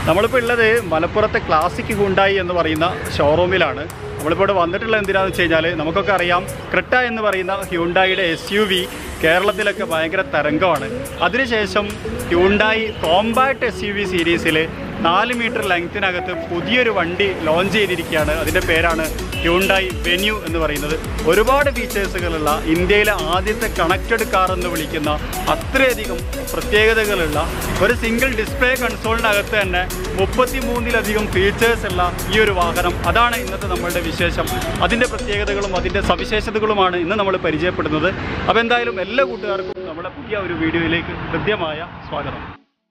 നമ്മളിപ്പോൾ ഉള്ളത് മലപ്പുറത്തെ ക്ലാസിക് ഹുണ്ടായി എന്ന് പറയുന്ന ഷോറൂമിലാണ് നമ്മളിപ്പോൾ ഇവിടെ വന്നിട്ടുള്ളത് എന്തിനാണെന്ന് വെച്ച് കഴിഞ്ഞാൽ നമുക്കൊക്കെ അറിയാം ക്രെട്ട എന്ന് പറയുന്ന ഹ്യൂണ്ടായിയുടെ എസ് യു വി കേരളത്തിലൊക്കെ ഭയങ്കര തരംഗമാണ് അതിനുശേഷം Hyundai compact S U V സീരീസിൽ നാല് മീറ്റർ ലെങ്ത്തിനകത്ത് പുതിയൊരു വണ്ടി ലോഞ്ച് ചെയ്തിരിക്കുകയാണ് അതിൻ്റെ പേരാണ് ഹ്യൂണ്ടായി വെന്യൂ എന്ന് പറയുന്നത് ഒരുപാട് ഫീച്ചേഴ്സുകളുള്ള ഇന്ത്യയിലെ ആദ്യത്തെ കണക്റ്റഡ് കാർ എന്ന് വിളിക്കുന്ന അത്രയധികം പ്രത്യേകതകളുള്ള ഒരു സിംഗിൾ ഡിസ്പ്ലേ കൺസോളിനകത്ത് തന്നെ മുപ്പത്തി മൂന്നിലധികം ഫീച്ചേഴ്സ് ഉള്ള ഈ ഒരു വാഹനം അതാണ് ഇന്നത്തെ നമ്മളുടെ വിശേഷം അതിൻ്റെ പ്രത്യേകതകളും അതിൻ്റെ സവിശേഷതകളുമാണ് ഇന്ന് നമ്മൾ പരിചയപ്പെടുന്നത് അപ്പോൾ എന്തായാലും എല്ലാ കൂട്ടുകാർക്കും നമ്മുടെ പുതിയ ഒരു വീഡിയോയിലേക്ക് ഹൃദ്യമായ സ്വാഗതം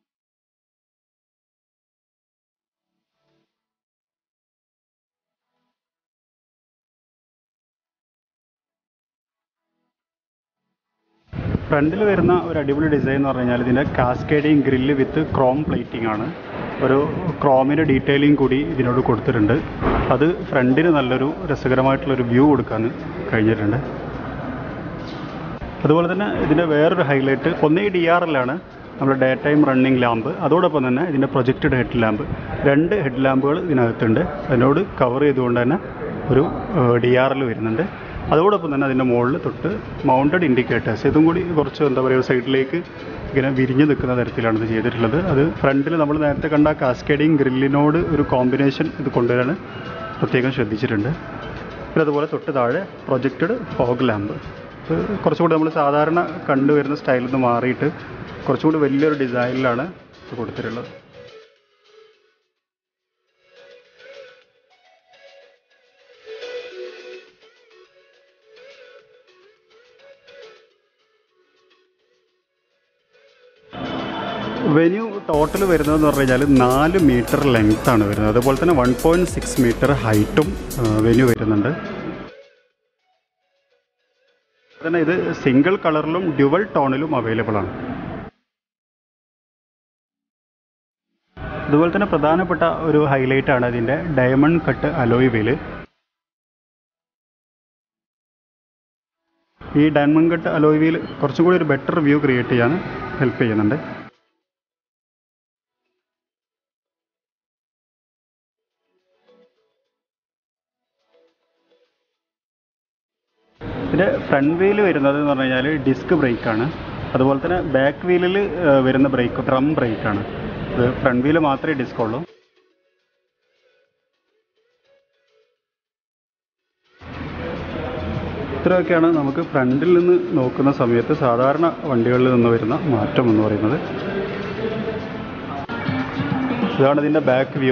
ഫ്രണ്ടിൽ വരുന്ന ഒരു അടിപൊളി ഡിസൈൻ എന്ന് പറഞ്ഞു കഴിഞ്ഞാൽ ഇതിൻ്റെ cascading grill with chrome plating ആണ് ഒരു ക്രോമിൻ്റെ ഡീറ്റെയിലിംഗ് കൂടി ഇതിനോട് കൊടുത്തിട്ടുണ്ട് അത് ഫ്രണ്ടിന് നല്ലൊരു രസകരമായിട്ടുള്ളൊരു വ്യൂ കൊടുക്കാൻ കഴിഞ്ഞിട്ടുണ്ട് അതുപോലെ തന്നെ ഇതിൻ്റെ വേറൊരു ഹൈലൈറ്റ് ഒന്ന് ഈ ഡി ആർ എല്ലാണ് നമ്മുടെ ഡേ ടൈം റണ്ണിങ് ലാമ്പ് അതോടൊപ്പം തന്നെ ഇതിൻ്റെ പ്രൊജക്റ്റഡ് ഹെഡ് ലാമ്പ് രണ്ട് ഹെഡ് ലാമ്പുകൾ ഇതിനകത്തുണ്ട് അതിനോട് കവർ ചെയ്തുകൊണ്ട് തന്നെ ഒരു ഡി ആർ എൽ വരുന്നുണ്ട് അതോടൊപ്പം തന്നെ അതിൻ്റെ മുകളിൽ തൊട്ട് മൗണ്ടഡ് ഇൻഡിക്കേറ്റേഴ്സ് ഇതും കൂടി കുറച്ച് എന്താ പറയുക സൈഡിലേക്ക് ഇങ്ങനെ വിരിഞ്ഞ് നിൽക്കുന്ന തരത്തിലാണ് ഇത് ചെയ്തിട്ടുള്ളത് അത് ഫ്രണ്ടിൽ നമ്മൾ നേരത്തെ കണ്ട കാസ്കേഡിങ് ഗ്രില്ലിനോട് ഒരു കോമ്പിനേഷൻ ഇത് കൊണ്ടുവരാൻ പ്രത്യേകം ശ്രദ്ധിച്ചിട്ടുണ്ട് പിന്നെ അതുപോലെ തൊട്ട് താഴെ പ്രൊജക്റ്റഡ് ഫോഗ് ലാമ്പ് കുറച്ചുകൂടി നമ്മൾ സാധാരണ കണ്ടുവരുന്ന സ്റ്റൈലിൽ നിന്ന് മാറിയിട്ട് കുറച്ചുകൂടി വലിയൊരു ഡിസൈനിലാണ് ഇത് കൊടുത്തിട്ടുള്ളത് വെന്യൂ ടോട്ടൽ വരുന്നതെന്ന് പറഞ്ഞു കഴിഞ്ഞാൽ നാല് മീറ്റർ ലെങ്ത് ആണ് വരുന്നത് അതുപോലെ തന്നെ വൺ പോയിൻറ്റ് സിക്സ് മീറ്റർ ഹൈറ്റും വെന്യൂ വരുന്നുണ്ട് തന്നെ ഇത് സിംഗിൾ കളറിലും ഡ്യുവൽ ടോണിലും അവൈലബിൾ ആണ് അതുപോലെ തന്നെ പ്രധാനപ്പെട്ട ഒരു ഹൈലൈറ്റ് ആണ് ഇതിൻ്റെ ഡയമണ്ട് കട്ട് അലോയ് വീല് ഈ ഡയമണ്ട് കട്ട് അലോയ് വീൽ കുറച്ചും കൂടി ഒരു ബെറ്റർ വ്യൂ ക്രിയേറ്റ് ചെയ്യാൻ ഹെൽപ്പ് ചെയ്യുന്നുണ്ട് ഇതിൻ്റെ ഫ്രണ്ട് വീല് വരുന്നത് എന്ന് പറഞ്ഞു കഴിഞ്ഞാൽ ഡിസ്ക് ബ്രേക്കാണ് അതുപോലെ തന്നെ ബാക്ക് വീലിൽ വരുന്ന ബ്രേക്ക് ഡ്രം ബ്രേക്കാണ് ഇത് ഫ്രണ്ട് വീല് മാത്രമേ ഡിസ്ക് ഉള്ളൂ ഇത്രയൊക്കെയാണ് നമുക്ക് ഫ്രണ്ടിൽ നിന്ന് നോക്കുന്ന സമയത്ത് സാധാരണ വണ്ടികളിൽ നിന്ന് വരുന്ന മാറ്റം എന്ന് പറയുന്നത് ഇതാണ് ഇതിൻ്റെ ബാക്ക് വ്യൂ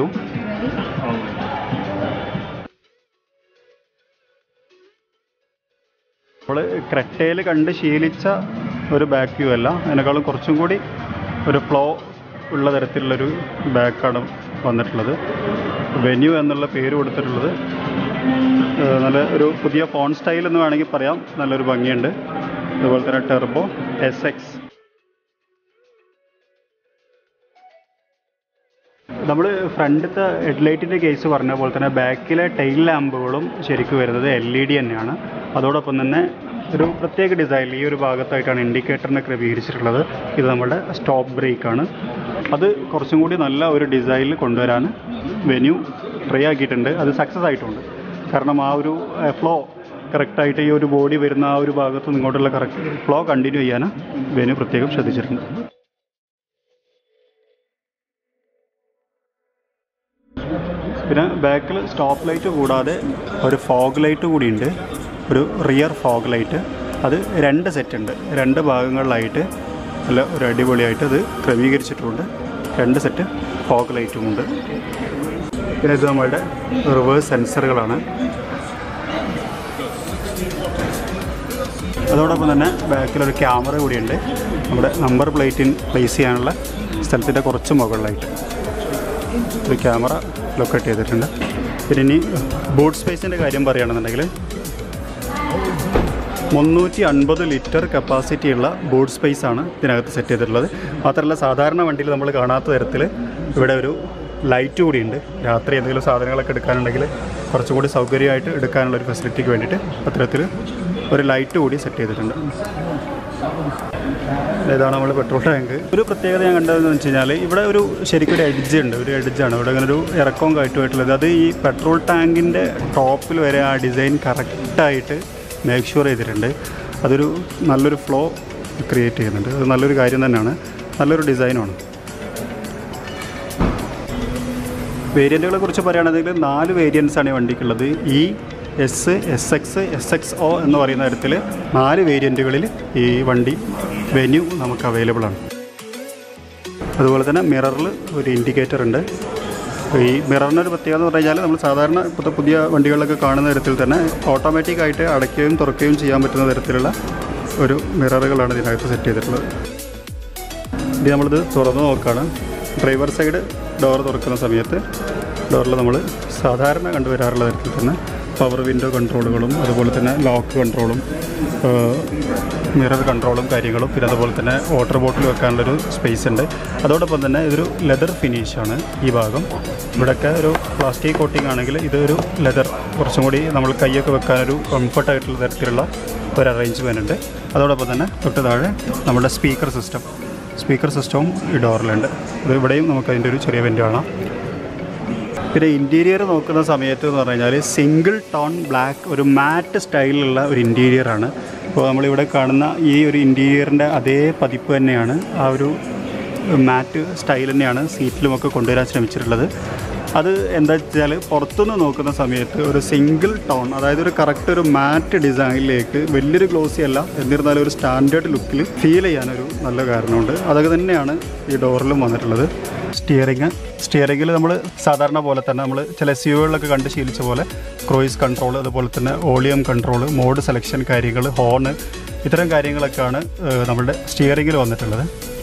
നമ്മൾ ക്രെറ്റയിൽ കണ്ട് ശീലിച്ച ഒരു ബാക്ക് വ്യൂ അല്ല അതിനേക്കാളും കുറച്ചും കൂടി ഒരു ഫ്ലോ ഉള്ള തരത്തിലുള്ളൊരു ബാക്കാണ് വന്നിട്ടുള്ളത് വെന്യൂ എന്നുള്ള പേര് കൊടുത്തിട്ടുള്ളത് ഏഹ് നല്ല ഒരു പുതിയ ഫോൺ സ്റ്റൈൽ എന്ന് വേണമെങ്കിൽ പറയാം നല്ലൊരു ഭംഗിയുണ്ട് അതുപോലെ തന്നെ ടെർബോ എസ് എക്സ് നമ്മൾ ഫ്രണ്ടത്തെ ഹെഡ്ലൈറ്റിൻ്റെ കേസ് പറഞ്ഞ പോലെ തന്നെ ബാക്കിലെ ടൈൽ ലാമ്പുകളും ശരിക്കും വരുന്നത് എൽ ഇ ഡി തന്നെയാണ് അതോടൊപ്പം തന്നെ ഒരു പ്രത്യേക ഡിസൈനിൽ ഈ ഒരു ഭാഗത്തായിട്ടാണ് ഇൻഡിക്കേറ്ററിനെ ക്രമീകരിച്ചിട്ടുള്ളത് ഇത് നമ്മുടെ സ്റ്റോപ്പ് ബ്രേക്കാണ് അത് കുറച്ചും കൂടി നല്ല ഒരു ഡിസൈനിൽ കൊണ്ടുവരാൻ വെന്യൂ ട്രൈ ആക്കിയിട്ടുണ്ട് അത് സക്സസ് ആയിട്ടുണ്ട് കാരണം ആ ഒരു ഫ്ലോ കറക്റ്റായിട്ട് ഈ ഒരു ബോഡി വരുന്ന ആ ഒരു ഭാഗത്ത് നിന്ന് ഇങ്ങോട്ടുള്ള കറക്റ്റ് ഫ്ലോ കണ്ടിന്യൂ ചെയ്യാൻ വെന്യൂ പ്രത്യേകം ശ്രദ്ധിച്ചിട്ടുണ്ട് പിന്നെ ബാക്കിൽ സ്റ്റോപ്പ് ലൈറ്റ് കൂടാതെ ഒരു ഫോഗ് ലൈറ്റ് കൂടിയുണ്ട് ഒരു റിയർ ഫോഗ് ലൈറ്റ് അത് രണ്ട് സെറ്റ് ഉണ്ട് രണ്ട് ഭാഗങ്ങളിലായിട്ട് നല്ല ഒരു അടിപൊളിയായിട്ട് അത് ക്രമീകരിച്ചിട്ടുണ്ട് രണ്ട് സെറ്റ് ഫോഗ് ലൈറ്റും ഉണ്ട് പിന്നെ ഇത് നമ്മളുടെ റിവേഴ്സ് സെൻസറുകളാണ് അതോടൊപ്പം തന്നെ ബാക്കിലൊരു ക്യാമറ കൂടിയുണ്ട് നമ്മുടെ നമ്പർ പ്ലേറ്റിൻ പ്ലേസ് ചെയ്യാനുള്ള സ്ഥലത്തിൻ്റെ കുറച്ച് മുകളിലായിട്ട് ഒരു ക്യാമറ ലൊക്കേറ്റ് ചെയ്തിട്ടുണ്ട് പിന്നെ ഇനി ബൂട്ട് സ്പേസിൻ്റെ കാര്യം പറയുകയാണെന്നുണ്ടെങ്കിൽ മുന്നൂറ്റി അൻപത് ലിറ്റർ കപ്പാസിറ്റിയുള്ള ബൂട്ട് സ്പേസ് ആണ് ഇതിനകത്ത് സെറ്റ് ചെയ്തിട്ടുള്ളത് മാത്രമല്ല സാധാരണ വണ്ടിയിൽ നമ്മൾ കാണാത്ത തരത്തിൽ ഇവിടെ ഒരു ലൈറ്റ് കൂടിയുണ്ട് രാത്രി എന്തെങ്കിലും സാധനങ്ങളൊക്കെ എടുക്കാനുണ്ടെങ്കിൽ കുറച്ചും കൂടി സൗകര്യമായിട്ട് എടുക്കാനുള്ള ഒരു ഫെസിലിറ്റിക്ക് വേണ്ടിയിട്ട് അത്തരത്തിൽ ഒരു ലൈറ്റ് കൂടി സെറ്റ് ചെയ്തിട്ടുണ്ട് ഇതാണ് നമ്മൾ പെട്രോൾ ടാങ്ക് ഒരു പ്രത്യേകത ഞാൻ കണ്ടതെന്ന് വെച്ച് കഴിഞ്ഞാൽ ഇവിടെ ഒരു ശരിക്കും ഒരു എഡ്ജ് ഉണ്ട് ഒരു എഡ്ജാണ് ഇവിടെ അങ്ങനെ ഒരു ഇറക്കവും കയറ്റുമായിട്ടുള്ളത് അത് ഈ പെട്രോൾ ടാങ്കിൻ്റെ ടോപ്പിൽ വരെ ആ ഡിസൈൻ കറക്റ്റായിട്ട് മേക്ക് ഷുവർ ചെയ്തിട്ടുണ്ട് അതൊരു നല്ലൊരു ഫ്ലോ ക്രിയേറ്റ് ചെയ്യുന്നുണ്ട് അത് നല്ലൊരു കാര്യം തന്നെയാണ് നല്ലൊരു ഡിസൈനുമാണ് വേരിയൻറ്റുകളെ കുറിച്ച് പറയുകയാണെങ്കിൽ നാല് വേരിയൻസ് ആണ് ഈ വണ്ടിക്കുള്ളത് ഈ S S X S X O എന്ന് പറയുന്ന തരത്തിൽ നാല് വേരിയൻറ്റുകളിൽ ഈ വണ്ടി വെന്യൂ നമുക്ക് അവൈലബിൾ ആണ് അതുപോലെ തന്നെ മിററിൽ ഒരു ഇൻഡിക്കേറ്റർ ഉണ്ട് ഈ മിററിൻ്റെ ഒരു പ്രത്യേകത എന്ന് പറഞ്ഞു കഴിഞ്ഞാൽ നമ്മൾ സാധാരണ ഇപ്പോഴത്തെ പുതിയ വണ്ടികളിലൊക്കെ കാണുന്ന തരത്തിൽ തന്നെ ഓട്ടോമാറ്റിക് ആയിട്ട് അടയ്ക്കുകയും തുറക്കുകയും ചെയ്യാൻ പറ്റുന്ന തരത്തിലുള്ള ഒരു മിററുകളാണ് ഇതിനകത്ത് സെറ്റ് ചെയ്തിട്ടുള്ളത് ഇത് നമ്മളിത് തുറന്ന് നോക്കുകയാണ് ഡ്രൈവർ സൈഡ് ഡോർ തുറക്കുന്ന സമയത്ത് ഡോറിൽ നമ്മൾ സാധാരണ കണ്ടുവരാറുള്ള തരത്തിൽ തന്നെ പവർ വിൻഡോ കൺട്രോളുകളും അതുപോലെ തന്നെ ലോക്ക് കൺട്രോളും മിറർ കൺട്രോളും കാര്യങ്ങളും പിന്നെ അതുപോലെ തന്നെ വാട്ടർ ബോട്ടിൽ വെക്കാനുള്ളൊരു സ്പേസ് ഉണ്ട് അതോടൊപ്പം തന്നെ ഇതൊരു ലെതർ ഫിനിഷാണ് ഈ ഭാഗം ഇവിടെയൊക്കെ ഒരു പ്ലാസ്റ്റിക് കോട്ടിംഗ് ആണെങ്കിൽ ഇതൊരു ലെതർ കുറച്ചും കൂടി നമ്മൾ കൈയൊക്കെ വെക്കാനൊരു കംഫർട്ടായിട്ടുള്ള തരത്തിലുള്ള ഒരു അറേഞ്ച്മെൻ്റ് ഉണ്ട് അതോടൊപ്പം തന്നെ തൊട്ട് താഴെ നമ്മുടെ സ്പീക്കർ സിസ്റ്റം സ്പീക്കർ സിസ്റ്റവും ഈ ഡോറിലുണ്ട് ഇത് ഇവിടെയും നമുക്ക് അതിൻ്റെ ഒരു ചെറിയ വെൻ്റ് കാണാം പിന്നെ ഇൻറ്റീരിയർ നോക്കുന്ന സമയത്ത് എന്ന് പറഞ്ഞു കഴിഞ്ഞാൽ സിംഗിൾ ടോൺ ബ്ലാക്ക് ഒരു മാറ്റ് സ്റ്റൈലിലുള്ള ഒരു ഇൻറ്റീരിയറാണ് അപ്പോൾ നമ്മളിവിടെ കാണുന്ന ഈ ഒരു ഇൻറ്റീരിയറിൻ്റെ അതേ പതിപ്പ് തന്നെയാണ് ആ ഒരു മാറ്റ് സ്റ്റൈൽ തന്നെയാണ് സീറ്റിലുമൊക്കെ കൊണ്ടുവരാൻ ശ്രമിച്ചിട്ടുള്ളത് അത് എന്താ വെച്ചാൽ പുറത്തുനിന്ന് നോക്കുന്ന സമയത്ത് ഒരു സിംഗിൾ ടോൺ അതായത് ഒരു കറക്റ്റ് ഒരു മാറ്റ് ഡിസൈനിലേക്ക് വലിയൊരു ഗ്ലോസി അല്ല എന്നിരുന്നാലും ഒരു സ്റ്റാൻഡേർഡ് ലുക്കിൽ ഫീൽ ചെയ്യാനൊരു നല്ല കാരണമുണ്ട് അതൊക്കെ തന്നെയാണ് ഈ ഡോറിലും വന്നിട്ടുള്ളത് സ്റ്റിയറിങ് സ്റ്റിയറിങ്ങിൽ നമ്മൾ സാധാരണ പോലെ തന്നെ നമ്മൾ ചില എസ് യുകളിലൊക്കെ കണ്ട് ശീലിച്ച പോലെ ക്രോയിസ് കൺട്രോൾ അതുപോലെ തന്നെ വോളിയം കൺട്രോൾ മോഡ് സെലക്ഷൻ കാര്യങ്ങൾ ഹോണ് ഇത്തരം കാര്യങ്ങളൊക്കെയാണ് ഏഹ്, നമ്മുടെ സ്റ്റിയറിങ്ങിൽ വന്നിട്ടുള്ളത്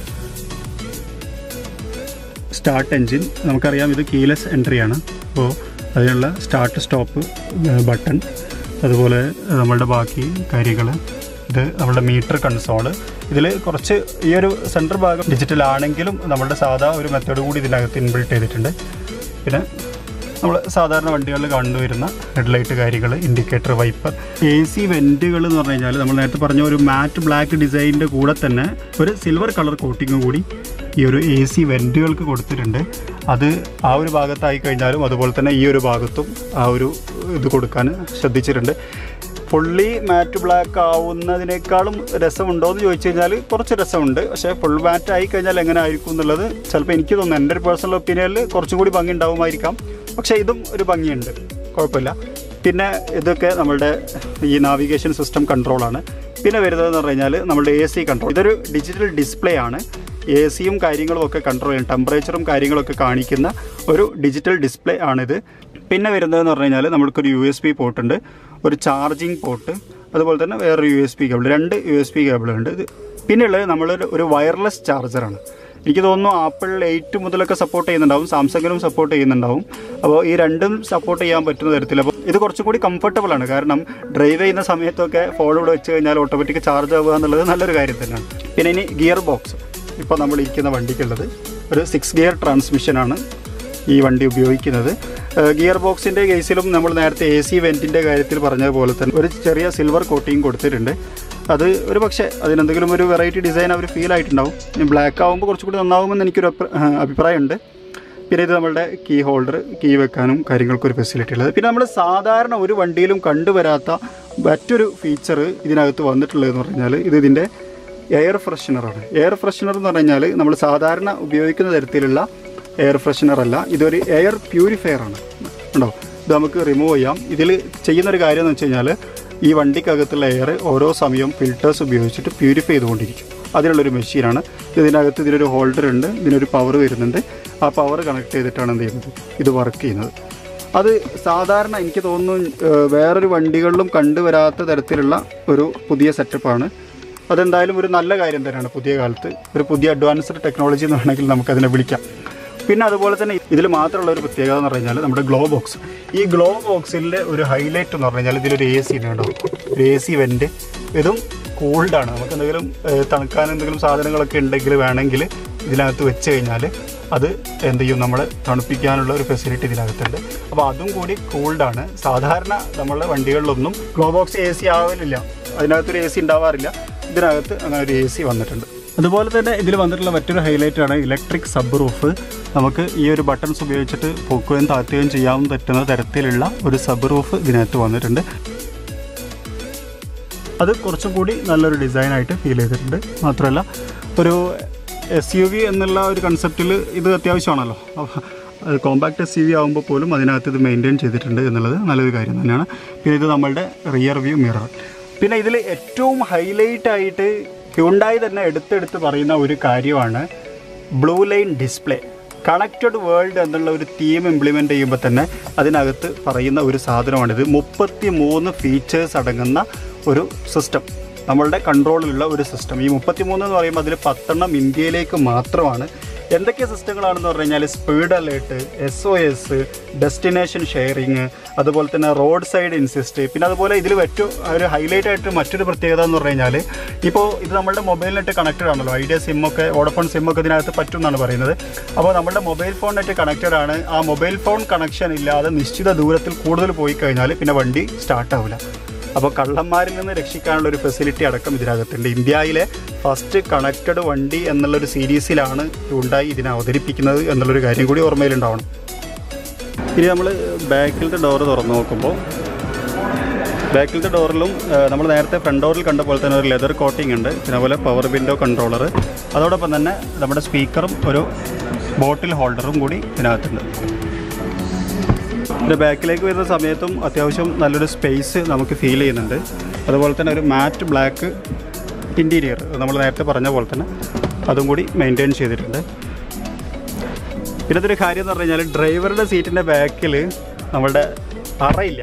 സ്റ്റാർട്ട് എൻജിൻ നമുക്കറിയാം ഇത് കീലെസ് എൻട്രി ആണ് അപ്പോൾ അതിനുള്ള സ്റ്റാർട്ട് സ്റ്റോപ്പ് ബട്ടൺ അതുപോലെ നമ്മളുടെ ബാക്കി കാര്യങ്ങൾ ഇത് നമ്മുടെ മീറ്റർ കൺസോള് ഇതിൽ കുറച്ച് ഈ ഒരു സെൻറ്റർ ഭാഗം ഡിജിറ്റൽ ആണെങ്കിലും നമ്മുടെ സാധാ ഒരു മെത്തേഡ് കൂടി ഇതിനകത്ത് ഇൻബിൽട്ട് ചെയ്തിട്ടുണ്ട് പിന്നെ നമ്മൾ സാധാരണ വണ്ടികളിൽ കണ്ടുവരുന്ന ഹെഡ്ലൈറ്റ് കാര്യങ്ങൾ ഇൻഡിക്കേറ്റർ വൈപ്പർ എ സി വെൻറ്റുകൾ എന്ന് പറഞ്ഞു കഴിഞ്ഞാൽ നമ്മൾ നേരത്തെ പറഞ്ഞ ഒരു മാറ്റ് ബ്ലാക്ക് ഡിസൈനിൻ്റെ കൂടെ തന്നെ ഒരു സിൽവർ കളർ കോട്ടിങ്ങും കൂടി ഈ ഒരു എ സി വെൻറ്റുകൾക്ക് കൊടുത്തിട്ടുണ്ട് അത് ആ ഒരു ഭാഗത്തായി കഴിഞ്ഞാലും അതുപോലെ തന്നെ ഈ ഒരു ഭാഗത്തും ആ ഒരു ഇത് കൊടുക്കാൻ ശ്രദ്ധിച്ചിട്ടുണ്ട് ഫുള്ളി മാറ്റ് ബ്ലാക്ക് ആവുന്നതിനേക്കാളും രസമുണ്ടോ എന്ന് ചോദിച്ചു കഴിഞ്ഞാൽ കുറച്ച് രസമുണ്ട് പക്ഷേ ഫുൾ മാറ്റ് ആയി കഴിഞ്ഞാൽ എങ്ങനെ ആയിരിക്കും എന്നുള്ളത് ചിലപ്പോൾ എനിക്ക് തോന്നുന്നു എൻ്റെ ഒരു പേഴ്സണൽ ഒപ്പീനിയനിൽ കുറച്ചും കൂടി ഭംഗി ഉണ്ടാവുമായിരിക്കാം പക്ഷേ ഇതും ഒരു ഭംഗിയുണ്ട് കുഴപ്പമില്ല പിന്നെ ഇതൊക്കെ നമ്മളുടെ ഈ നാവിഗേഷൻ സിസ്റ്റം കൺട്രോളാണ് പിന്നെ വരുന്നതെന്ന് പറഞ്ഞു കഴിഞ്ഞാൽ നമ്മുടെ എ സി കൺട്രോൾ ഇതൊരു ഡിജിറ്റൽ ഡിസ്പ്ലേ ആണ് എ സിയും കാര്യങ്ങളും ഒക്കെ കൺട്രോൾ ചെയ്യും ടെമ്പറേച്ചറും കാര്യങ്ങളൊക്കെ കാണിക്കുന്ന ഒരു ഡിജിറ്റൽ ഡിസ്പ്ലേ ആണിത് പിന്നെ വരുന്നതെന്ന് പറഞ്ഞു കഴിഞ്ഞാൽ നമ്മൾക്കൊരു യു എസ് ബി പോർട്ട് ഉണ്ട് ഒരു ചാർജിങ് പോർട്ട് അതുപോലെ തന്നെ വേറൊരു യു എസ് ബി കേബിൾ രണ്ട് യു എസ് ബി കേബിളുണ്ട് ഇത് പിന്നെയുള്ളത് നമ്മളൊരു ഒരു വയർലെസ് ചാർജറാണ് എനിക്ക് തോന്നുന്നു ആപ്പിൾ എയ്റ്റ് മുതലൊക്കെ സപ്പോർട്ട് ചെയ്യുന്നുണ്ടാവും സാംസങ്ങിലും സപ്പോർട്ട് ചെയ്യുന്നുണ്ടാവും അപ്പോൾ ഈ രണ്ടും സപ്പോർട്ട് ചെയ്യാൻ പറ്റുന്ന തരത്തിൽ അപ്പോൾ ഇത് കുറച്ചും കൂടി കംഫർട്ടബിൾ ആണ് കാരണം ഡ്രൈവ് ചെയ്യുന്ന സമയത്തൊക്കെ ഫോൺ ഇവിടെ വെച്ച് കഴിഞ്ഞാൽ ഓട്ടോമാറ്റിക് ചാർജ് ആവുക എന്നുള്ളത് നല്ലൊരു കാര്യം തന്നെയാണ് പിന്നെ ഇനി ഗിയർ ബോക്സ് ഇപ്പോൾ നമ്മൾ ഇരിക്കുന്ന വണ്ടിക്കുള്ളത് ഒരു സിക്സ് ഗിയർ ട്രാൻസ്മിഷനാണ് ഈ വണ്ടി ഉപയോഗിക്കുന്നത് ഗിയർ ബോക്സിൻ്റെ കേസിലും നമ്മൾ നേരത്തെ എ സി വെൻറ്റിൻ്റെ കാര്യത്തിൽ പറഞ്ഞതുപോലെ തന്നെ ഒരു ചെറിയ സിൽവർ കോട്ടിങ് കൊടുത്തിട്ടുണ്ട് അത് ഒരു പക്ഷേ അതിനെന്തെങ്കിലും ഒരു വെറൈറ്റി ഡിസൈൻ അവർ ഫീൽ ആയിട്ടുണ്ടാവും ബ്ലാക്ക് ആകുമ്പോൾ കുറച്ചുകൂടി നന്നാവുമെന്ന് എനിക്കൊരു അഭി- ആ, അഭിപ്രായമുണ്ട് പിന്നെ ഇത് നമ്മളുടെ കീ ഹോൾഡർ കീ വെക്കാനും കാര്യങ്ങൾക്കും ഒരു ഫെസിലിറ്റി ഉള്ളത് പിന്നെ നമ്മൾ സാധാരണ ഒരു വണ്ടിയിലും കണ്ടുവരാത്ത മറ്റൊരു ഫീച്ചർ ഇതിനകത്ത് വന്നിട്ടുള്ളതെന്ന് പറഞ്ഞാൽ ഇത് ഇതിൻ്റെ എയർ ഫ്രഷ്നറാണ് എയർ ഫ്രഷ്നർ എന്ന് പറഞ്ഞാൽ നമ്മൾ സാധാരണ ഉപയോഗിക്കുന്ന തരത്തിലുള്ള എയർ ഫ്രഷ്നർ അല്ല ഇതൊരു എയർ പ്യൂരിഫയർ ആണ് ഉണ്ടോ ഇത് നമുക്ക് റിമൂവ് ചെയ്യാം ഇതിൽ ചെയ്യുന്നൊരു കാര്യം എന്ന് വെച്ച് കഴിഞ്ഞാൽ ഈ വണ്ടിക്കകത്തുള്ള എയർ ഓരോ സമയവും ഫിൽറ്റേഴ്സ് ഉപയോഗിച്ചിട്ട് പ്യൂരിഫൈ ചെയ്തുകൊണ്ടിരിക്കും അതിനുള്ളൊരു മെഷീനാണ് ഇതിനകത്ത് ഇതിനൊരു ഹോൾഡർ ഉണ്ട് ഇതിനൊരു പവർ വരുന്നുണ്ട് ആ പവർ കണക്ട് ചെയ്തിട്ടാണ് എന്ത് ചെയ്യുന്നത് ഇത് വർക്ക് ചെയ്യുന്നത് അത് സാധാരണ എനിക്ക് തോന്നുന്നു ഏഹ്, വേറൊരു വണ്ടികളിലും കണ്ടുവരാത്ത തരത്തിലുള്ള ഒരു പുതിയ സെറ്റപ്പാണ് അതെന്തായാലും ഒരു നല്ല കാര്യം തന്നെയാണ് പുതിയ കാലത്ത് ഒരു പുതിയ അഡ്വാൻസ്ഡ് ടെക്നോളജി എന്ന് വേണമെങ്കിൽ നമുക്കതിനെ വിളിക്കാം പിന്നെ അതുപോലെ തന്നെ ഇതിൽ മാത്രമുള്ള ഒരു പ്രത്യേകത എന്ന് പറഞ്ഞാൽ നമ്മുടെ ഗ്ലോ ബോക്സ് ഈ ഗ്ലോ ബോക്സിൻ്റെ ഒരു ഹൈലൈറ്റ് എന്ന് പറഞ്ഞു കഴിഞ്ഞാൽ ഇതിലൊരു എ സി ഉണ്ട് ഒരു എ സി വെൻറ്റ് ഇതും കൂൾഡാണ് നമുക്ക് എന്തെങ്കിലും ഏഹ്, തണുക്കാൻ എന്തെങ്കിലും സാധനങ്ങളൊക്കെ ഉണ്ടെങ്കിൽ വേണമെങ്കിൽ ഇതിനകത്ത് വെച്ച് കഴിഞ്ഞാൽ അത് എന്ത് ചെയ്യും നമ്മൾ തണുപ്പിക്കാനുള്ള ഒരു ഫെസിലിറ്റി ഇതിനകത്തുണ്ട് അപ്പോൾ അതും കൂടി കൂൾഡാണ് സാധാരണ നമ്മളുടെ വണ്ടികളിലൊന്നും ഗ്ലോ ബോക്സ് എ സി ആവലില്ല അതിനകത്തൊരു എ സി ഉണ്ടാവാറില്ല ഇതിനകത്ത് അങ്ങനെ ഒരു എ സി വന്നിട്ടുണ്ട് അതുപോലെ തന്നെ ഇതിൽ വന്നിട്ടുള്ള മറ്റൊരു ഹൈലൈറ്റ് ആണ് ഇലക്ട്രിക് സബ് റൂഫ് നമുക്ക് ഈ ഒരു ബട്ടൺസ് ഉപയോഗിച്ചിട്ട് പൊക്കുകയും താത്തുകയും ചെയ്യാൻ പറ്റുന്ന തരത്തിലുള്ള ഒരു സബ് റൂഫ് ഇതിനകത്ത് വന്നിട്ടുണ്ട് അത് കുറച്ചും കൂടി നല്ലൊരു ഡിസൈനായിട്ട് ഫീൽ ചെയ്തിട്ടുണ്ട് മാത്രമല്ല ഒരു എസ് യു വി എന്നുള്ള ഒരു കൺസെപ്റ്റിൽ ഇത് അത്യാവശ്യമാണല്ലോ അപ്പോൾ കോമ്പാക്ട് എസ് യു വി ആകുമ്പോൾ പോലും അതിനകത്ത് ഇത് മെയിൻറ്റെയിൻ ചെയ്തിട്ടുണ്ട് എന്നുള്ളത് നല്ലൊരു കാര്യം തന്നെയാണ് പിന്നെ ഇത് നമ്മളുടെ റിയർ വ്യൂ മിറർ പിന്നെ ഇതിൽ ഏറ്റവും ഹൈലൈറ്റ് ആയിട്ട് ഹ്യുണ്ടായി തന്നെ എടുത്തെടുത്ത് പറയുന്ന ഒരു കാര്യമാണ് blue line display connected world എന്നുള്ള ഒരു തീം ഇംപ്ലിമെൻ്റ് ചെയ്യുമ്പോൾ തന്നെ അതിനകത്ത് പറയുന്ന ഒരു സാധനമാണിത് മുപ്പത്തി മൂന്ന് ഫീച്ചേഴ്സ് അടങ്ങുന്ന ഒരു സിസ്റ്റം നമ്മളുടെ കൺട്രോളിലുള്ള ഒരു സിസ്റ്റം ഈ മുപ്പത്തിമൂന്ന് എന്ന് പറയുമ്പോൾ അതിൽ പത്തെണ്ണം ഇന്ത്യയിലേക്ക് മാത്രമാണ് എന്തൊക്കെ സിസ്റ്റങ്ങളാണെന്ന് പറഞ്ഞു കഴിഞ്ഞാൽ speed alert S O S destination sharing അതുപോലെ തന്നെ റോഡ് സൈഡ് ഇൻസിസ്റ്റ് പിന്നെ അതുപോലെ ഇതിൽ ഏറ്റവും ഒരു ഹൈലൈറ്റ് ആയിട്ട് മറ്റൊരു പ്രത്യേകത എന്ന് പറഞ്ഞു കഴിഞ്ഞാൽ ഇപ്പോൾ ഇത് നമ്മുടെ മൊബൈലിനായിട്ട് കണക്റ്റഡ് ആണല്ലോ ഐഡിയ സിമ്മൊക്കെ വോഡഫോൺ സിമ്മൊക്കെ ഇതിനകത്ത് പറ്റും എന്നാണ് പറയുന്നത് അപ്പോൾ നമ്മുടെ മൊബൈൽ ഫോണിനായിട്ട് കണക്റ്റഡ് ആണ് ആ മൊബൈൽ ഫോൺ കണക്ഷൻ ഇല്ലാതെ നിശ്ചിത ദൂരത്തിൽ കൂടുതൽ പോയി കഴിഞ്ഞാൽ പിന്നെ വണ്ടി സ്റ്റാർട്ട് ആവില്ല അപ്പോൾ കള്ളന്മാരിൽ നിന്ന് രക്ഷിക്കാനുള്ള ഒരു ഫെസിലിറ്റി അടക്കം ഇതിനകത്തുണ്ട് ഇന്ത്യയിലെ ഫസ്റ്റ് കണക്റ്റഡ് വണ്ടി എന്നുള്ളൊരു സീരീസിലാണ് ഉണ്ടായി ഇതിനെ അവതരിപ്പിക്കുന്നത് എന്നുള്ളൊരു കാര്യം കൂടി ഓർമ്മയിലുണ്ടാവണം ഇനി നമ്മൾ ബാക്കിലത്തെ ഡോറ് തുറന്ന് നോക്കുമ്പോൾ ബാക്കിലത്തെ ഡോറിലും നമ്മൾ നേരത്തെ ഫ്രണ്ട് ഡോറിൽ കണ്ട പോലെ തന്നെ ഒരു ലെതർ കോട്ടിംഗ് ഉണ്ട് പിന്നെ അതുപോലെ പവർ വിൻഡോ കൺട്രോളർ അതോടൊപ്പം തന്നെ നമ്മുടെ സ്പീക്കറും ഒരു ബോട്ടിൽ ഹോൾഡറും കൂടി ഇതിനകത്തുണ്ട് ഇതിൻ്റെ ബാക്കിലേക്ക് വരുന്ന സമയത്തും അത്യാവശ്യം നല്ലൊരു സ്പേസ് നമുക്ക് ഫീൽ ചെയ്യുന്നുണ്ട് അതുപോലെ തന്നെ ഒരു മാറ്റ് ബ്ലാക്ക് ഇൻറ്റീരിയർ നമ്മൾ നേരത്തെ പറഞ്ഞ പോലെ തന്നെ അതും കൂടി മെയിൻറ്റെയിൻ ചെയ്തിട്ടുണ്ട് പിന്നെ ഇതൊരു കാര്യം എന്ന് പറഞ്ഞു കഴിഞ്ഞാൽ ഡ്രൈവറുടെ സീറ്റിൻ്റെ ബാക്കിൽ നമ്മളുടെ അറയില്ല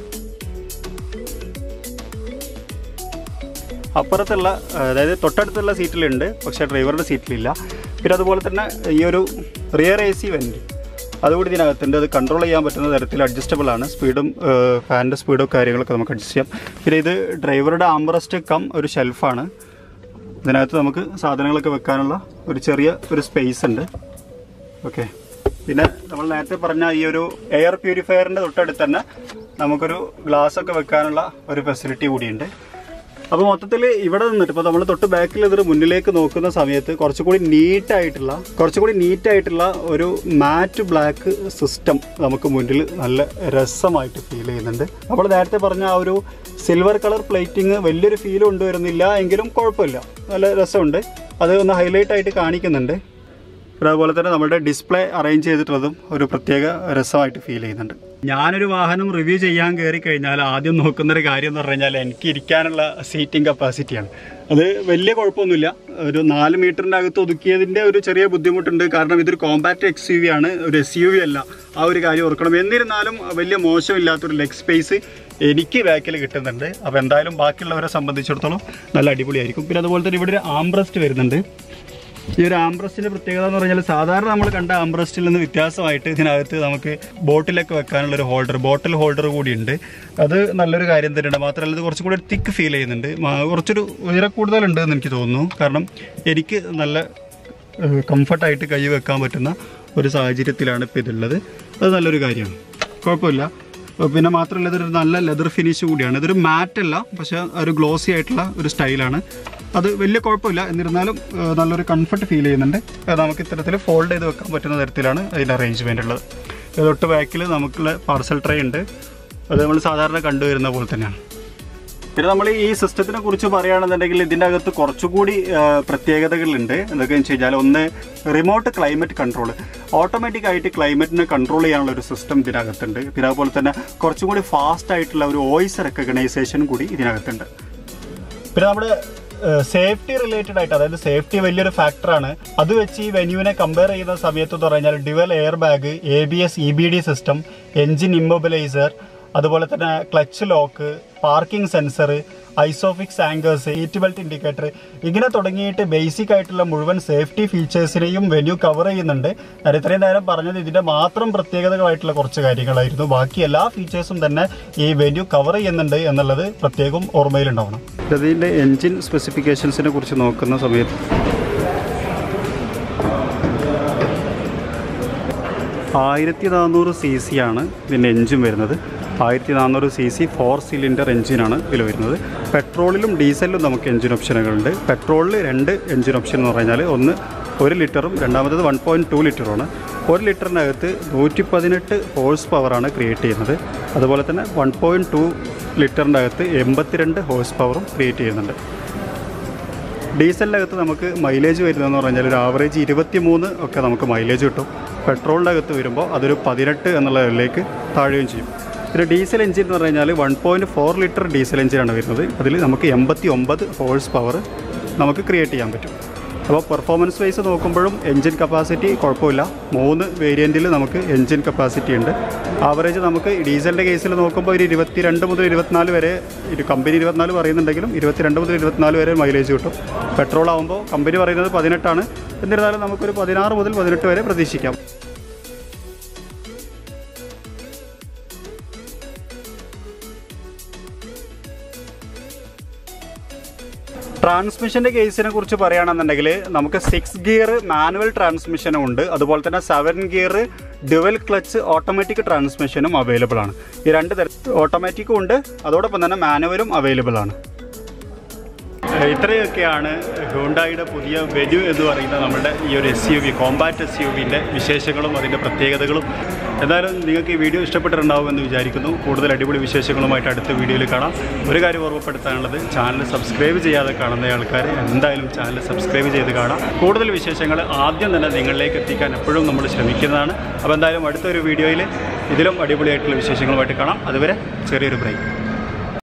അപ്പുറത്തുള്ള അതായത് തൊട്ടടുത്തുള്ള സീറ്റിലുണ്ട് പക്ഷേ ഡ്രൈവറുടെ സീറ്റിലില്ല പിന്നെ അതുപോലെ തന്നെ ഈ ഒരു റിയർ എ സി വെൻറ്റ് അതുകൂടി ഇതിനകത്തുണ്ട് അത് കൺട്രോൾ ചെയ്യാൻ പറ്റുന്ന തരത്തിൽ അഡ്ജസ്റ്റബിൾ ആണ് സ്പീഡും ഫാനിൻ്റെ സ്പീഡും കാര്യങ്ങളൊക്കെ നമുക്ക് അഡ്ജസ്റ്റ് ചെയ്യാം പിന്നെ ഇത് ഡ്രൈവറുടെ ആംബ്രസ്റ്റ് കം ഒരു ഷെൽഫാണ് ഇതിനകത്ത് നമുക്ക് സാധനങ്ങളൊക്കെ വെക്കാനുള്ള ഒരു ചെറിയ ഒരു സ്പേസ് ഉണ്ട് ഓക്കെ പിന്നെ നമ്മൾ നേരത്തെ പറഞ്ഞ ഈ ഒരു എയർ പ്യൂരിഫയറിൻ്റെ തൊട്ടടുത്ത് തന്നെ നമുക്കൊരു ഗ്ലാസ് ഒക്കെ വെക്കാനുള്ള ഒരു ഫെസിലിറ്റി കൂടിയുണ്ട് അപ്പോൾ മൊത്തത്തിൽ ഇവിടെ നിന്നിട്ട് ഇപ്പോൾ നമ്മൾ തൊട്ട് ബാക്കിൽ ഇതൊരു മുന്നിലേക്ക് നോക്കുന്ന സമയത്ത് കുറച്ചുകൂടി നീറ്റായിട്ടുള്ള കുറച്ചുകൂടി നീറ്റായിട്ടുള്ള ഒരു മാറ്റ് ബ്ലാക്ക് സിസ്റ്റം നമുക്ക് മുന്നിൽ നല്ല രസമായിട്ട് ഫീൽ ചെയ്യുന്നുണ്ട് നമ്മൾ നേരത്തെ പറഞ്ഞ ആ ഒരു സിൽവർ കളർ പ്ലേറ്റിംഗ് വലിയൊരു ഫീൽ കൊണ്ടുവരുന്നില്ല എങ്കിലും കുഴപ്പമില്ല നല്ല രസമുണ്ട് അത് ഒന്ന് ഹൈലൈറ്റ് ആയിട്ട് കാണിക്കുന്നുണ്ട് പിന്നെ അതുപോലെ തന്നെ നമ്മുടെ ഡിസ്പ്ലേ അറേഞ്ച് ചെയ്തിട്ടുള്ളതും ഒരു പ്രത്യേക രസമായിട്ട് ഫീൽ ചെയ്യുന്നുണ്ട് ഞാനൊരു വാഹനം റിവ്യൂ ചെയ്യാൻ കയറി കഴിഞ്ഞാൽ ആദ്യം നോക്കുന്ന ഒരു കാര്യം എന്ന് പറഞ്ഞു കഴിഞ്ഞാൽ എനിക്ക് ഇരിക്കാനുള്ള സീറ്റിംഗ് കപ്പാസിറ്റിയാണ് അത് വലിയ കുഴപ്പമൊന്നുമില്ല ഒരു നാല് മീറ്ററിൻ്റെ അകത്ത് ഒതുക്കിയതിൻ്റെ ഒരു ചെറിയ ബുദ്ധിമുട്ടുണ്ട് കാരണം ഇതൊരു കോമ്പാക്ട് എക്സ് യു വി ആണ് ഒരു എസ് യു വി അല്ല ആ ഒരു കാര്യം ഓർക്കണം എന്നിരുന്നാലും വലിയ മോശമില്ലാത്തൊരു ലെഗ് സ്പേസ് എനിക്ക് ബാക്കിൽ കിട്ടുന്നുണ്ട് അപ്പോൾ എന്തായാലും ബാക്കിയുള്ളവരെ സംബന്ധിച്ചിടത്തോളം നല്ല അടിപൊളിയായിരിക്കും പിന്നെ അതുപോലെ തന്നെ ഇവിടെ ഒരു ആംബ്രസ്റ്റ് വരുന്നുണ്ട് ഈ ഒരു ആംബ്രസ്റ്റിന്റെ പ്രത്യേകത എന്ന് പറഞ്ഞാൽ സാധാരണ നമ്മൾ കണ്ട ആംബ്രസ്റ്റിൽ നിന്ന് വ്യത്യാസമായിട്ട് ഇതിനകത്ത് നമുക്ക് ബോട്ടിലൊക്കെ വെക്കാനുള്ള ഒരു ഹോൾഡർ ബോട്ടിൽ ഹോൾഡർ കൂടിയുണ്ട് അത് നല്ലൊരു കാര്യം തന്നെയാണ് മാത്രമല്ല ഇത് കുറച്ചും കൂടി തിക്ക് ഫീൽ ചെയ്യുന്നുണ്ട് മ- കുറച്ചൊരു ഉയര കൂടുതലുണ്ട് എന്ന് എനിക്ക് തോന്നുന്നു കാരണം എനിക്ക് നല്ല കംഫർട്ടായിട്ട് കൈ വെക്കാൻ പറ്റുന്ന ഒരു സാഹചര്യത്തിലാണ് ഇപ്പോൾ ഇതുള്ളത് അത് നല്ലൊരു കാര്യമാണ് കുഴപ്പമില്ല അഹ് പിന്നെ മാത്രമല്ല ഇതൊരു നല്ല ലെതർ ഫിനിഷ് കൂടിയാണ് ഇതൊരു മാറ്റ് അല്ല പക്ഷേ ഒരു ഗ്ലോസി ആയിട്ടുള്ള ഒരു സ്റ്റൈലാണ് അത് വലിയ കുഴപ്പമില്ല എന്നിരുന്നാലും അഹ് നല്ലൊരു കംഫർട്ട് ഫീൽ ചെയ്യുന്നുണ്ട് അത് നമുക്ക് ഇത്തരത്തിൽ ഫോൾഡ് ചെയ്ത് വെക്കാൻ പറ്റുന്ന തരത്തിലാണ് അതിൻ്റെ അറേഞ്ച്മെൻ്റ് ഉള്ളത് ഇത് തൊട്ട് ബാക്കിൽ നമുക്കുള്ള പാർസൽ ട്രേ ഉണ്ട് അത് നമ്മൾ സാധാരണ കണ്ടുവരുന്ന പോലെ തന്നെയാണ് പിന്നെ നമ്മൾ ഈ സിസ്റ്റത്തിനെ കുറിച്ച് പറയുകയാണെന്നുണ്ടെങ്കിൽ ഇതിൻ്റെ അകത്ത് കുറച്ചുകൂടി ആ, പ്രത്യേകതകളുണ്ട് എന്തൊക്കെയാണെന്ന് വെച്ച് കഴിഞ്ഞാൽ ഒന്ന് റിമോട്ട് ക്ലൈമറ്റ് കൺട്രോൾ ഓട്ടോമാറ്റിക് ആയിട്ട് ക്ലൈമറ്റിനെ കൺട്രോൾ ചെയ്യാനുള്ള ഒരു സിസ്റ്റം ഇതിനകത്തുണ്ട് പിന്നെ അതുപോലെ തന്നെ കുറച്ചുകൂടി ഫാസ്റ്റ് ആയിട്ടുള്ള ഒരു വോയിസ് റെക്കഗ്നൈസേഷൻ കൂടി ഇതിനകത്തുണ്ട് പിന്നെ നമ്മുടെ സേഫ്റ്റി റിലേറ്റഡ് ആയിട്ട് അതായത് സേഫ്റ്റി വലിയൊരു ഫാക്ടറാണ് അത് വെച്ച് ഈ വെന്യൂവിനെ കമ്പയർ ചെയ്യുന്ന സമയത്ത് എന്ന് പറഞ്ഞാൽ dual air bag A B S E B D system engine immobiliser അതുപോലെ തന്നെ clutch lock parking sensor Isofix anchors seat belt indicator ഇങ്ങനെ തുടങ്ങിയിട്ട് ബേസിക് ആയിട്ടുള്ള മുഴുവൻ സേഫ്റ്റി ഫീച്ചേഴ്സിനെയും വെന്യൂ കവർ ചെയ്യുന്നുണ്ട് ഞാൻ ഇത്രയും നേരം പറഞ്ഞത് ഇതിന്റെ മാത്രം പ്രത്യേകതകളായിട്ടുള്ള കുറച്ച് കാര്യങ്ങളായിരുന്നു ബാക്കി എല്ലാ ഫീച്ചേഴ്സും തന്നെ ഈ വെന്യൂ കവർ ചെയ്യുന്നുണ്ട് എന്നുള്ളത് പ്രത്യേകം ഓർമ്മയിലുണ്ടാവണം ഇതിൻ്റെ എൻജിൻ സ്പെസിഫിക്കേഷൻസിനെ കുറിച്ച് നോക്കുന്ന സമയത്ത് ആയിരത്തി നാനൂറ് സി സി ആണ് ഇതിൻ്റെ എൻജിൻ വരുന്നത് ആയിരത്തി നാനൂറ് സി സി ഫോർ സിലിണ്ടർ എഞ്ചിനാണ് ഇതിൽ വരുന്നത് പെട്രോളിലും ഡീസലിലും നമുക്ക് എഞ്ചിൻ ഓപ്ഷനുകളുണ്ട് പെട്രോളിൽ രണ്ട് എഞ്ചിൻ ഓപ്ഷൻ എന്ന് പറഞ്ഞാൽ ഒന്ന് ഒരു ലിറ്ററും രണ്ടാമത്തത് വൺ പോയിൻറ്റ് ടു ലിറ്ററുമാണ് ഒരു ലിറ്ററിനകത്ത് നൂറ്റി പതിനെട്ട് ഹോഴ്സ് പവറാണ് ക്രിയേറ്റ് ചെയ്യുന്നത് അതുപോലെ തന്നെ വൺ പോയിൻറ്റ് ടു ലിറ്ററിൻ്റെ അകത്ത് എൺപത്തിരണ്ട് ഹോഴ്സ് പവറും ക്രിയേറ്റ് ചെയ്യുന്നുണ്ട് ഡീസലിൻ്റെ അകത്ത് നമുക്ക് മൈലേജ് വരുന്നതെന്ന് പറഞ്ഞാൽ ഒരു ആവറേജ് ഇരുപത്തി മൂന്ന് ഒക്കെ നമുക്ക് മൈലേജ് കിട്ടും പെട്രോളിൻ്റെ അകത്ത് വരുമ്പോൾ അതൊരു പതിനെട്ട് എന്നുള്ള ലെവലിലേക്ക് താഴുകയും ചെയ്യും ഒരു ഡീസൽ എഞ്ചിൻ എന്ന് പറഞ്ഞു കഴിഞ്ഞാൽ one point four litre diesel എഞ്ചിനാണ് വരുന്നത് അതിൽ നമുക്ക് എൺപത്തി ഒമ്പത് ഹോഴ്സ് പവർ നമുക്ക് ക്രിയേറ്റ് ചെയ്യാൻ പറ്റും അപ്പോൾ പെർഫോമൻസ് വൈസ് നോക്കുമ്പോഴും എൻജിൻ കപ്പാസിറ്റി കുഴപ്പമില്ല മൂന്ന് വേരിയൻറ്റിൽ നമുക്ക് എൻജിൻ കപ്പാസിറ്റി ഉണ്ട് ആവറേജ് നമുക്ക് ഡീസലിൻ്റെ കേസിൽ നോക്കുമ്പോൾ ഒരു ഇരുപത്തിരണ്ട് മുതൽ ഇരുപത്തിനാല് വരെ ഒരു കമ്പനി ഇരുപത്തിനാല് പറയുന്നുണ്ടെങ്കിലും ഇരുപത്തിരണ്ട് മുതൽ ഇരുപത്തിനാല് വരെ മൈലേജ് കിട്ടും പെട്രോൾ ആകുമ്പോൾ കമ്പനി പറയുന്നത് പതിനെട്ടാണ് എന്നിരുന്നാലും നമുക്കൊരു പതിനാറ് മുതൽ പതിനെട്ട് വരെ പ്രതീക്ഷിക്കാം ട്രാൻസ്മിഷൻ്റെ കേസിനെ കുറിച്ച് പറയുകയാണെന്നുണ്ടെങ്കിൽ നമുക്ക് സിക്സ് ഗിയർ മാനുവൽ ട്രാൻസ്മിഷനും ഉണ്ട് അതുപോലെ തന്നെ seven gear dual clutch automatic ട്രാൻസ്മിഷനും അവൈലബിൾ ആണ് ഈ രണ്ട് തര ഓട്ടോമാറ്റിക്കും ഉണ്ട് അതോടൊപ്പം തന്നെ മാനുവലും അവൈലബിൾ ആണ് ഏഹ് ഇത്രയൊക്കെയാണ് ഹ്യൂണ്ടായുടെ പുതിയ വെനു എന്ന് പറയുന്ന നമ്മുടെ ഈ ഒരു S U V compact S U വിൻ്റെ വിശേഷങ്ങളും അതിൻ്റെ പ്രത്യേകതകളും എന്തായാലും നിങ്ങൾക്ക് ഈ വീഡിയോ ഇഷ്ടപ്പെട്ടിട്ടുണ്ടാവുമെന്ന് വിചാരിക്കുന്നു കൂടുതൽ അടിപൊളി വിശേഷങ്ങളുമായിട്ട് അടുത്ത വീഡിയോയിൽ കാണാം ഒരു കാര്യം ഓർമ്മപ്പെടുത്താനുള്ളത് ചാനൽ സബ്സ്ക്രൈബ് ചെയ്യാതെ കാണുന്ന ആൾക്കാർ എന്തായാലും ചാനൽ സബ്സ്ക്രൈബ് ചെയ്ത് കാണാം കൂടുതൽ വിശേഷങ്ങൾ ആദ്യം തന്നെ നിങ്ങളിലേക്ക് എത്തിക്കാൻ എപ്പോഴും നമ്മൾ ശ്രമിക്കുന്നതാണ് അപ്പോൾ എന്തായാലും അടുത്തൊരു വീഡിയോയിൽ ഇതിലും അടിപൊളിയായിട്ടുള്ള വിശേഷങ്ങളുമായിട്ട് കാണാം അതുവരെ ചെറിയൊരു ബ്രേക്ക്